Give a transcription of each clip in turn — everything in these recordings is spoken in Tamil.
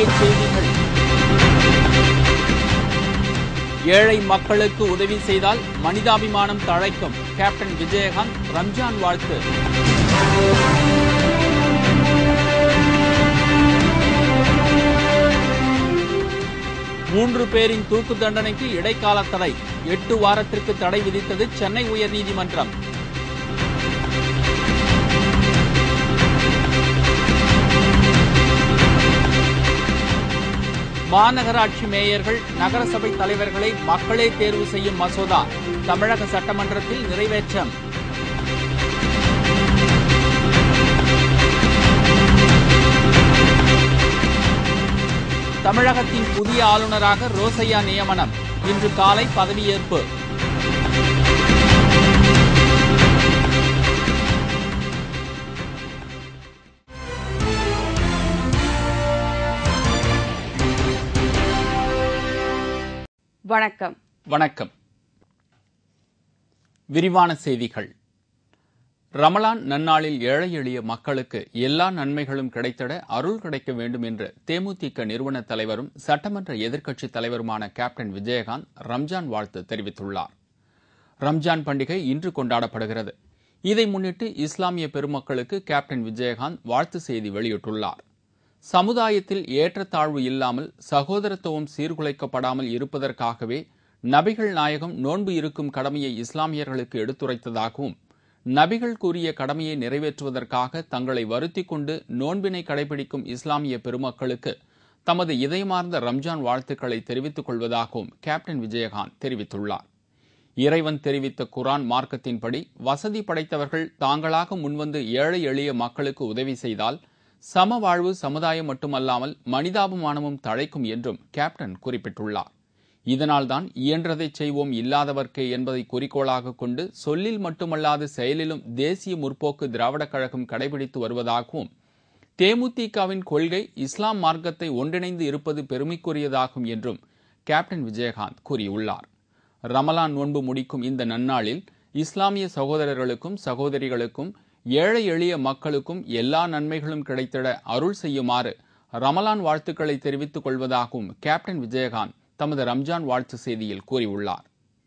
இந்திய செய்திகள் ஏழை மக்களுக்கு உதவி செய்தால் மனிதாபிமானம் தழைக்கும் கேப்டன் விஜயகாந்த் ரம்ஜான் வாழ்த்து மூன்று பேரின் தூக்கு தண்டனைக்கு இடைக்கால தடை எட்டு வாரத்திற்கு தடை விதித்தது சென்னை உயர்நீதிமன்றம் மாநகராட்சி மேயர்கள் நகரசபை தலைவர்களை மக்களே தேர்வு செய்யும் மசோதா தமிழக சட்டமன்றத்தில் நிறைவேற்றம் தமிழகத்தின் புதிய ஆளுநராக ரோசையா நியமனம் இன்று காலை பதவியேற்பு வணக்கம் வணக்கம் விரிவான செய்திகள் ரமலான் நன்னாளில் ஏழை எளிய மக்களுக்கு எல்லா நன்மைகளும் கிடைத்திட அருள் கிடைக்க வேண்டும் என்று தேமுதிக நிறுவன தலைவரும் சட்டமன்ற எதிர்க்கட்சித் தலைவருமான கேப்டன் விஜயகாந்த் ரம்ஜான் வாழ்த்து தெரிவித்துள்ளார் ரம்ஜான் பண்டிகை இன்று கொண்டாடப்படுகிறது இதை முன்னிட்டு இஸ்லாமிய பெருமக்களுக்கு கேப்டன் விஜயகாந்த் வாழ்த்து செய்தி வெளியிட்டுள்ளார் சமுதாயத்தில் ஏற்றத்தாழ்வு இல்லாமல் சகோதரத்துவம் சீர்குலைக்கப்படாமல் இருப்பதற்காகவே நபிகள் நாயகம் நோன்பு இருக்கும் கடமையை இஸ்லாமியர்களுக்கு எடுத்துரைத்ததாகவும் நபிகள் கூறிய கடமையை நிறைவேற்றுவதற்காக தங்களை வருத்திக் கொண்டு நோன்பினை கடைபிடிக்கும் இஸ்லாமிய பெருமக்களுக்கு தமது இதயமார்ந்த ரம்ஜான் வாழ்த்துக்களை தெரிவித்துக் கொள்வதாகவும் கேப்டன் விஜயகாந்த் தெரிவித்துள்ளார் இறைவன் தெரிவித்த குரான் மார்க்கத்தின்படி வசதி படைத்தவர்கள் தாங்களாக முன்வந்து ஏழை எளிய மக்களுக்கு உதவி செய்தால் சம வாழ்வு சமுதாயம் மட்டுமல்லாமல் மனிதாபிமானமும் தழைக்கும் என்றும் கேப்டன் குறிப்பிட்டுள்ளார் இதனால்தான் இயன்றதை செய்வோம் இல்லாதவர்க்கே என்பதை குறிக்கோளாக கொண்டு சொல்லில் மட்டுமல்லாது செயலிலும் தேசிய முற்போக்கு திராவிடக் கழகம் கடைபிடித்து வருவதாகவும் தேமுதிகவின் கொள்கை இஸ்லாம் மார்க்கத்தை ஒன்றிணைந்து இருப்பது பெருமைக்குரியதாகும் என்றும் கேப்டன் விஜயகாந்த் கூறியுள்ளார் ரமலான் நோன்பு முடிக்கும் இந்த நன்னாளில் இஸ்லாமிய சகோதரர்களுக்கும் சகோதரிகளுக்கும் ஏழை எளிய மக்களுக்கும் எல்லா நன்மைகளும் கிடைத்திட அருள் செய்யுமாறு ரமலான் வாழ்த்துக்களை தெரிவித்துக் கொள்வதாகவும் கேப்டன் விஜயகாந்த் தமது ரம்ஜான் வாழ்த்து செய்தியில் கூறியுள்ளார்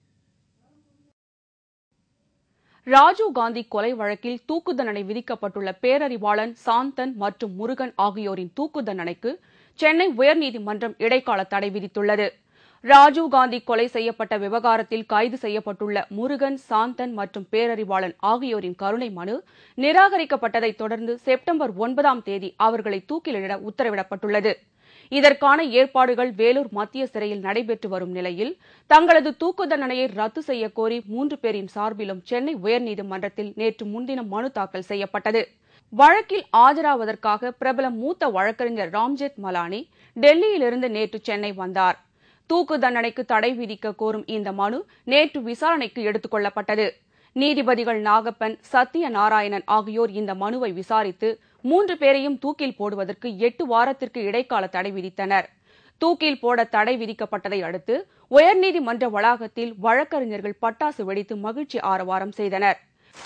ராஜீவ் காந்தி கொலை வழக்கில் தூக்கு தண்டனை விதிக்கப்பட்டுள்ள பேரறிவாளன் சாந்தன் மற்றும் முருகன் ஆகியோரின் தூக்கு தண்டனைக்கு சென்னை உயர்நீதிமன்றம் இடைக்கால தடை விதித்துள்ளது ராஜீவ் காந்தி கொலை செய்யப்பட்ட விவகாரத்தில் கைது செய்யப்பட்டுள்ள முருகன் சாந்தன் மற்றும் பேரறிவாளன் ஆகியோரின் கருணை மனு நிராகரிக்கப்பட்டதைத் தொடர்ந்து செப்டம்பர் ஒன்பதாம் தேதி அவர்களை தூக்கிலிட உத்தரவிடப்பட்டுள்ளது இதற்கான ஏற்பாடுகள் வேலூர் மத்திய சிறையில் நடைபெற்று வரும் நிலையில் தங்களது தூக்கு தண்டனையை ரத்து செய்ய கோரி மூன்று பேரின் சார்பிலும் சென்னை உயர்நீதிமன்றத்தில் நேற்று முன்தினம் மனு தாக்கல் செய்யப்பட்டது வழக்கில் ஆஜராவதற்காக பிரபல மூத்த வழக்கறிஞர் ராம்ஜெத் மலானி டெல்லியிலிருந்து நேற்று சென்னை வந்தார் தூக்கு தண்டனைக்கு தடை விதிக்க கோரும் இந்த மனு நேற்று விசாரணைக்கு எடுத்துக் கொள்ளப்பட்டது நீதிபதிகள் நாகப்பன் சத்ய நாராயணன் ஆகியோர் இந்த மனுவை விசாரித்து மூன்று பேரையும் தூக்கில் போடுவதற்கு எட்டு வாரத்திற்கு இடைக்கால தடை விதித்தனர் தூக்கில் போட தடை விதிக்கப்பட்டதை அடுத்து உயர்நீதிமன்ற வளாகத்தில் வழக்கறிஞர்கள் பட்டாசு வெடித்து மகிழ்ச்சி ஆரவாரம் செய்தனர்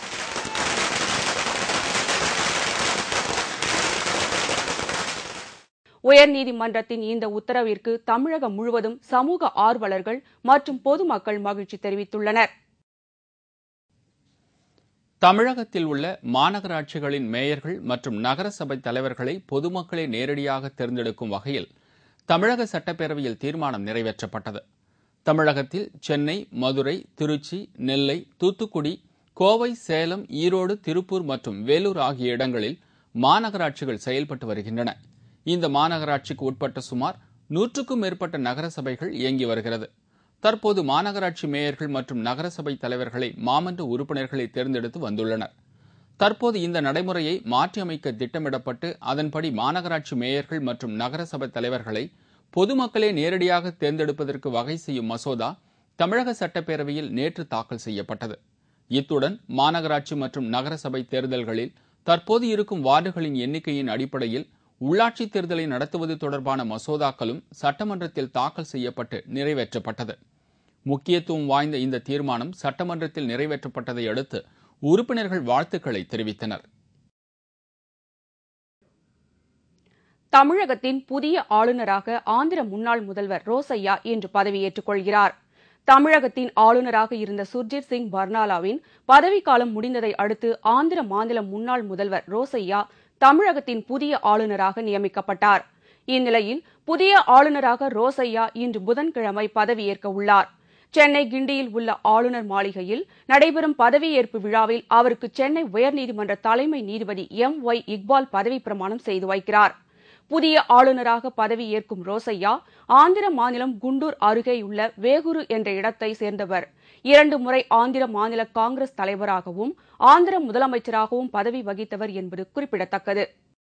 உயர்நீதிமன்றத்தின் இந்த உத்தரவிற்கு தமிழகம் முழுவதும் சமூக ஆர்வலர்கள் மற்றும் பொதுமக்கள் மகிழ்ச்சி தெரிவித்துள்ளனர் தமிழகத்தில் உள்ள மாநகராட்சிகளின் மேயர்கள் மற்றும் நகரசபை தலைவர்களை பொதுமக்களே நேரடியாக தேர்ந்தெடுக்கும் வகையில் தமிழக சட்டப்பேரவையில் தீர்மானம் நிறைவேற்றப்பட்டது தமிழகத்தில் சென்னை மதுரை திருச்சி நெல்லை தூத்துக்குடி கோவை சேலம் ஈரோடு திருப்பூர் மற்றும் வேலூர் ஆகிய இடங்களில் மாநகராட்சிகள் செயல்பட்டு வருகின்றன இந்த மாநகராட்சிக்கு உட்பட்ட சுமார் நூற்றுக்கும் மேற்பட்ட நகரசபைகள் இயங்கி வருகிறது தற்போது மாநகராட்சி மேயர்கள் மற்றும் நகரசபை தலைவர்களை மாமன்ற உறுப்பினர்களை தேர்ந்தெடுத்து வந்துள்ளனர் தற்போது இந்த நடைமுறையை மாற்றியமைக்க திட்டமிடப்பட்டு அதன்படி மாநகராட்சி மேயர்கள் மற்றும் நகரசபை தலைவர்களை பொதுமக்களே நேரடியாக தேர்ந்தெடுப்பதற்கு வகை செய்யும் மசோதா தமிழக சட்டப்பேரவையில் நேற்று தாக்கல் செய்யப்பட்டது இத்துடன் மாநகராட்சி மற்றும் நகரசபை தேர்தல்களில் தற்போது இருக்கும் வார்டுகளின் எண்ணிக்கையின் அடிப்படையில் உள்ளாட்சி தேர்தலை நடத்துவது தொடர்பான மசோதாக்களும் சட்டமன்றத்தில் தாக்கல் செய்யப்பட்டு நிறைவேற்றப்பட்டது முக்கியத்துவம் வாய்ந்த இந்த தீர்மானம் சட்டமன்றத்தில் நிறைவேற்றப்பட்டதை அடுத்து உறுப்பினர்கள் வாழ்த்துக்களை தெரிவித்தனர் தமிழகத்தின் புதிய ஆளுநராக ஆந்திர முன்னாள் முதல்வர் ரோசையா இன்று பதவியேற்றுக் கொள்கிறார் தமிழகத்தின் ஆளுநராக இருந்த சுர்ஜித் சிங் பர்னாலாவின் பதவிக்காலம் முடிந்ததை அடுத்து ஆந்திர மாநில முன்னாள் முதல்வர் ரோசையா தமிழகத்தின் புதிய ஆளுநராக நியமிக்கப்பட்டார் இந்நிலையில் புதிய ஆளுநராக ரோசையா இன்று புதன்கிழமை பதவியேற்க உள்ளார் சென்னை கிண்டியில் உள்ள ஆளுநர் மாளிகையில் நடைபெறும் பதவியேற்பு விழாவில் அவருக்கு சென்னை உயர்நீதிமன்ற தலைமை நீதிபதி எம் ஒய் இக்பால் பதவி பிரமாணம் செய்து வைக்கிறார் புதிய ஆளுநராக பதவியேற்கும் ரோசையா ஆந்திர மாநிலம் குண்டூர் அருகேயுள்ள வேகுரு என்ற இடத்தை சேர்ந்தவர் இரண்டு முறை ஆந்திர மாநில காங்கிரஸ் தலைவராகவும் ஆந்திர முதலமைச்சராகவும் பதவி வகித்தவர் என்பது குறிப்பிடத்தக்கது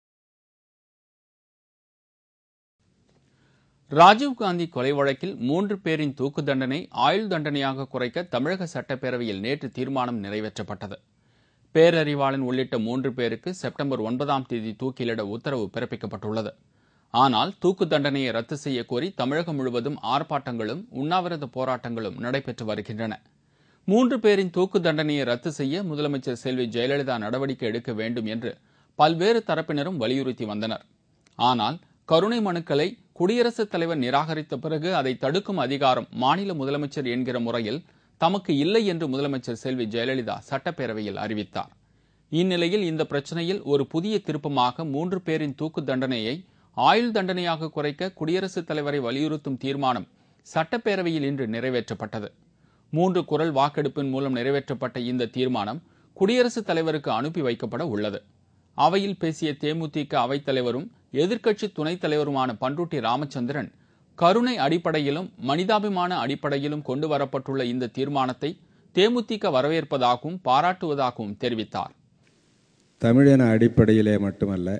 ராஜீவ்காந்தி கொலை வழக்கில் மூன்று பேரின் தூக்கு தண்டனை ஆயுள் தண்டனையாக குறைக்க தமிழக சட்டப்பேரவையில் நேற்று தீர்மானம் நிறைவேற்றப்பட்டது பேரறிவாளன் உள்ளிட்ட மூன்று பேருக்கு செப்டம்பர் ஒன்பதாம் தேதி தூக்கிலிட உத்தரவு பிறப்பிக்கப்பட்டுள்ளது ஆனால் தூக்கு தண்டனையை ரத்து செய்ய கோரி தமிழகம் முழுவதும் ஆர்ப்பாட்டங்களும் உண்ணாவிரத போராட்டங்களும் நடைபெற்று வருகின்றன மூன்று பேரின் தூக்கு தண்டனையை ரத்து செய்ய முதலமைச்சர் செல்வி ஜெயலலிதா நடவடிக்கை எடுக்க வேண்டும் என்று பல்வேறு தரப்பினரும் வலியுறுத்தி வந்தனர் ஆனால் கருணை மனுக்களை குடியரசுத் தலைவர் நிராகரித்த பிறகு அதை தடுக்கும் அதிகாரம் மாநில முதலமைச்சர் என்கிற முறையில் தமக்கு இல்லை என்று முதலமைச்சர் செல்வி ஜெயலலிதா சட்டப்பேரவையில் அறிவித்தார் இந்நிலையில் இந்த பிரச்சனையில் ஒரு புதிய திருப்பமாக மூன்று பேரின் தூக்கு தண்டனையை ஆயுள் தண்டனையாக குறைக்க குடியரசுத் தலைவரை வலியுறுத்தும் தீர்மானம் சட்டப்பேரவையில் இன்று நிறைவேற்றப்பட்டது மூன்று குரல் வாக்கெடுப்பின் மூலம் நிறைவேற்றப்பட்ட இந்த தீர்மானம் குடியரசுத் தலைவருக்கு அனுப்பி வைக்கப்பட உள்ளது அவையில் பேசிய தேமுதிக அவைத்தலைவரும் எதிர்க்கட்சி துணைத் தலைவருமான பன்ருட்டி ராமச்சந்திரன் கருணை அடிப்படையிலும் மனிதாபிமான அடிப்படையிலும் கொண்டு வரப்பட்டுள்ள இந்த தீர்மானத்தை தேமுதிக வரவேற்பதாகவும் பாராட்டுவதாகவும் தெரிவித்தார் தமிழின அடிப்படையிலே மட்டுமல்ல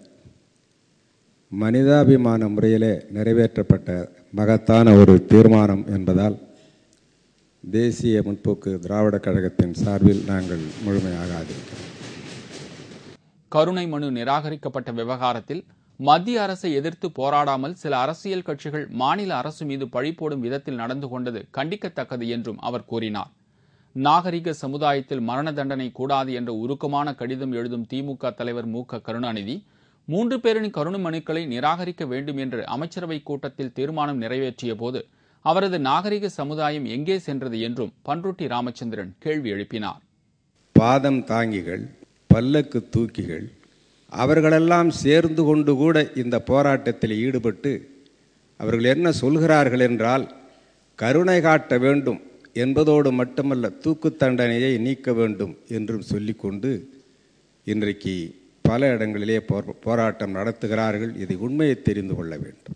மனிதாபிமான முறையிலே நிறைவேற்றப்பட்ட மகத்தான ஒரு தீர்மானம் என்பதால் தேசிய முற்போக்கு திராவிடக் கழகத்தின் சார்பில் நாங்கள் முழுமையாக ஆதரிக்கிறோம் கருணை மனு நிராகரிக்கப்பட்ட விவகாரத்தில் மத்திய அரசை எதிர்த்து போராடாமல் சில அரசியல் கட்சிகள் மாநில அரசு மீது பழி போடும் விதத்தில் நடந்து கொண்டது கண்டிக்கத்தக்கது என்றும் அவர் கூறினார் நாகரிக சமுதாயத்தில் மரண தண்டனை கூடாது என்ற உருக்கமான கடிதம் எழுதும் திமுக தலைவர் மு க கருணாநிதி மூன்று பேரின் கருணை மனுக்களை நிராகரிக்க வேண்டும் என்று அமைச்சரவை கூட்டத்தில் தீர்மானம் நிறைவேற்றிய போது அவரது நாகரிக சமுதாயம் எங்கே சென்றது என்றும் பன்ருட்டி ராமச்சந்திரன் கேள்வி எழுப்பினார் பாதம் தாங்கிகள் பல்லக்கு தூக்கிகள் அவர்களெல்லாம் சேர்ந்து கொண்டு கூட இந்த போராட்டத்தில் ஈடுபட்டு அவர்கள் என்ன சொல்கிறார்கள் என்றால் கருணை காட்ட வேண்டும் என்பதோடு மட்டுமல்ல தூக்கு தண்டனையை நீக்க வேண்டும் என்றும் சொல்லிக்கொண்டு இன்றைக்கு பல இடங்களிலே போர்- போராட்டம் நடத்துகிறார்கள் இதை உண்மையை தெரிந்து கொள்ள வேண்டும்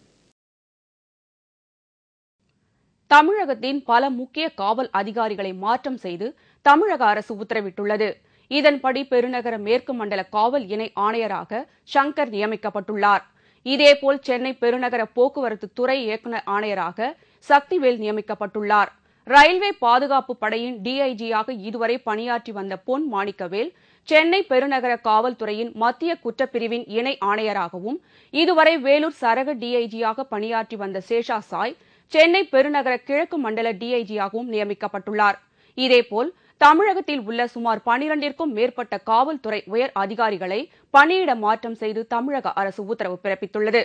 தமிழகத்தின் பல முக்கிய காவல் அதிகாரிகளை மாற்றம் செய்து தமிழக அரசு உத்தரவிட்டுள்ளது இதன்படி பெருநகர மேற்கு மண்டல காவல் இணை ஆணையராக சங்கர் நியமிக்கப்பட்டுள்ளார் இதேபோல் சென்னை பெருநகர போக்குவரத்து துறை இயக்குநர் ஆணையராக சக்திவேல் நியமிக்கப்பட்டுள்ளார் ரயில்வே பாதுகாப்பு படையின் டிஐஜியாக இதுவரை பணியாற்றி வந்த பொன் மாணிக்கவேல் சென்னை பெருநகர காவல்துறையின் மத்திய குற்றப்பிரிவின் இணை ஆணையராகவும் இதுவரை வேலூர் சரக டிஐஜியாக பணியாற்றி வந்த சேஷா சாய் சென்னை பெருநகர கிழக்கு மண்டல டிஐஜியாகவும் நியமிக்கப்பட்டுள்ளார் இதேபோல் தமிழகத்தில் உள்ள சுமார் பனிரண்டிற்கும் மேற்பட்ட காவல்துறை உயர் அதிகாரிகளை பணியிட மாற்றம் செய்து தமிழக அரசு உத்தரவு பிறப்பித்துள்ளது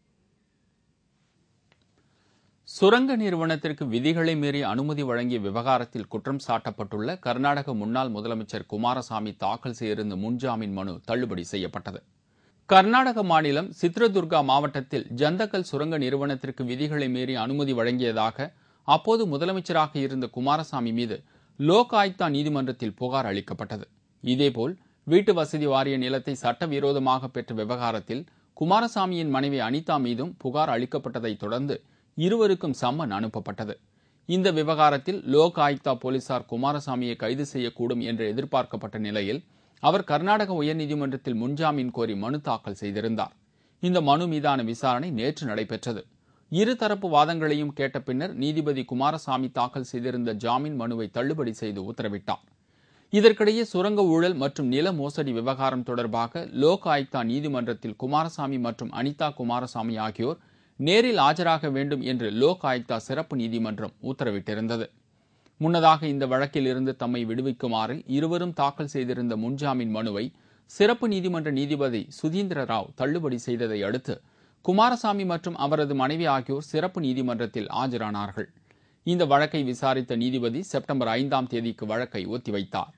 சுரங்க நிறுவனத்திற்கு விதிகளை மீறி அனுமதி வழங்கிய விவகாரத்தில் குற்றம் சாட்டப்பட்டுள்ள கர்நாடக முன்னாள் முதலமைச்சர் குமாரசாமி தாக்கல் செய்திருந்த முன்ஜாமீன் மனு தள்ளுபடி செய்யப்பட்டது கர்நாடக மாநிலம் சித்ரதுர்கா மாவட்டத்தில் ஜந்தக்கல் சுரங்க நிறுவனத்திற்கு விதிகளை மீறி அனுமதி வழங்கியதாக அப்போது முதலமைச்சராக இருந்த குமாரசாமி மீது லோக் ஆயுக்தா நீதிமன்றத்தில் புகார் அளிக்கப்பட்டது இதேபோல் வீட்டு வசதி வாரிய நிலத்தை சட்டவிரோதமாக பெற்ற விவகாரத்தில் குமாரசாமியின் மனைவி அனிதா மீதும் புகார் அளிக்கப்பட்டதைத் தொடர்ந்து இருவருக்கும் சம்மன் அனுப்பப்பட்டது இந்த விவகாரத்தில் லோக் ஆயுக்தா போலீசார் குமாரசாமியை கைது செய்யக்கூடும் என்று எதிர்பார்க்கப்பட்ட நிலையில் அவர் கர்நாடக உயர்நீதிமன்றத்தில் முன்ஜாமீன் கோரி மனு தாக்கல் செய்திருந்தார் இந்த மனு மீதான விசாரணை நேற்று நடைபெற்றது இருதரப்பு வாதங்களையும் கேட்ட பின்னர் நீதிபதி குமாரசாமி தாக்கல் செய்திருந்த ஜாமீன் மனுவை தள்ளுபடி செய்து உத்தரவிட்டார் இதற்கிடையே சுரங்க ஊழல் மற்றும் நில மோசடி விவகாரம் தொடர்பாக லோக் ஆயுக்தா நீதிமன்றத்தில் குமாரசாமி மற்றும் அனிதா குமாரசாமி ஆகியோர் நேரில் ஆஜராக வேண்டும் என்று லோக் ஆயுக்தா சிறப்பு நீதிமன்றம் உத்தரவிட்டிருந்தது முன்னதாக இந்த வழக்கில் இருந்து தம்மை விடுவிக்குமாறு இருவரும் தாக்கல் செய்திருந்த முன்ஜாமீன் மனுவை சிறப்பு நீதிமன்ற நீதிபதி சுதீந்திர ராவ் தள்ளுபடி செய்ததை அடுத்து குமாரசாமி மற்றும் அவரது மனைவி ஆகியோர் சிறப்பு நீதிமன்றத்தில் ஆஜரானார்கள் இந்த வழக்கை விசாரித்த நீதிபதி செப்டம்பர் ஐந்தாம் தேதிக்கு வழக்கை ஒத்திவைத்தார்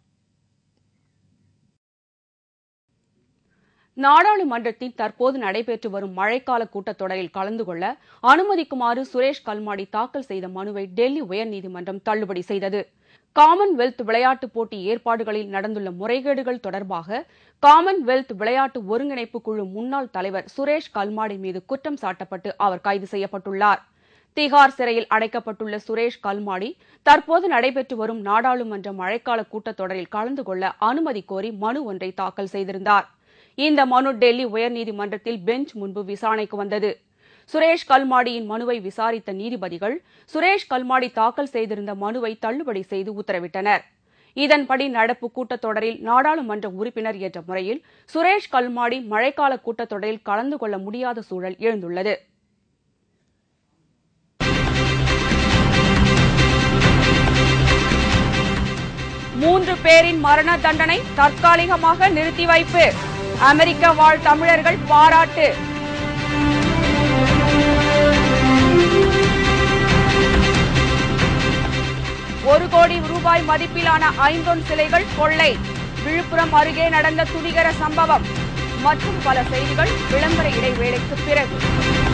நாடாளுமன்றத்தின் தற்போது நடைபெற்று வரும் மழைக்கால கூட்டத்தொடரில் கலந்து கொள்ள அனுமதிக்குமாறு சுரேஷ் கல்மாடி தாக்கல் செய்த மனுவை டெல்லி உயர்நீதிமன்றம் தள்ளுபடி செய்தது காமன்வெல்த் விளையாட்டுப் போட்டி ஏற்பாடுகளில் நடந்துள்ள முறைகேடுகள் தொடர்பாக காமன்வெல்த் விளையாட்டு ஒருங்கிணைப்பு குழு முன்னாள் தலைவர் சுரேஷ் கல்மாடி மீது குற்றம் சாட்டப்பட்டு அவர் கைது செய்யப்பட்டுள்ளார் திகார் சிறையில் அடைக்கப்பட்டுள்ள சுரேஷ் கல்மாடி தற்போது நடைபெற்று வரும் நாடாளுமன்ற மழைக்கால கூட்டத்தொடரில் கலந்து கொள்ள அனுமதி கோரி மனு ஒன்றை தாக்கல் செய்திருந்தார் இந்த மனு டெல்லி உயர்நீதிமன்றத்தில் பெஞ்ச் முன்பு விசாரணைக்கு வந்தது சுரேஷ் கல்மாடியின் மனுவை விசாரித்த நீதிபதிகள் சுரேஷ் கல்மாடி தாக்கல் செய்திருந்த மனுவை தள்ளுபடி செய்து உத்தரவிட்டனர் இதன்படி நடப்பு கூட்டத்தொடரில் நாடாளுமன்ற உறுப்பினர் என்ற முறையில் சுரேஷ் கல்மாடி மழைக்கால கூட்டத்தொடரில் கலந்து கொள்ள முடியாத சூழல் எழுந்துள்ளது மூன்று பேரின் மரண தண்டனை தற்காலிகமாக நிறுத்தி வைப்பு அமெரிக்க வாழ் தமிழர்கள் பாராட்டு ஒரு கோடி ரூபாய் மதிப்பிலான ஐந்தொன் சிலைகள் கொள்ளை விழுப்புரம் அருகே நடந்த துணிகர சம்பவம் மற்றும் பல செய்திகள் விளம்பர இடைவேளைக்கு பிறகு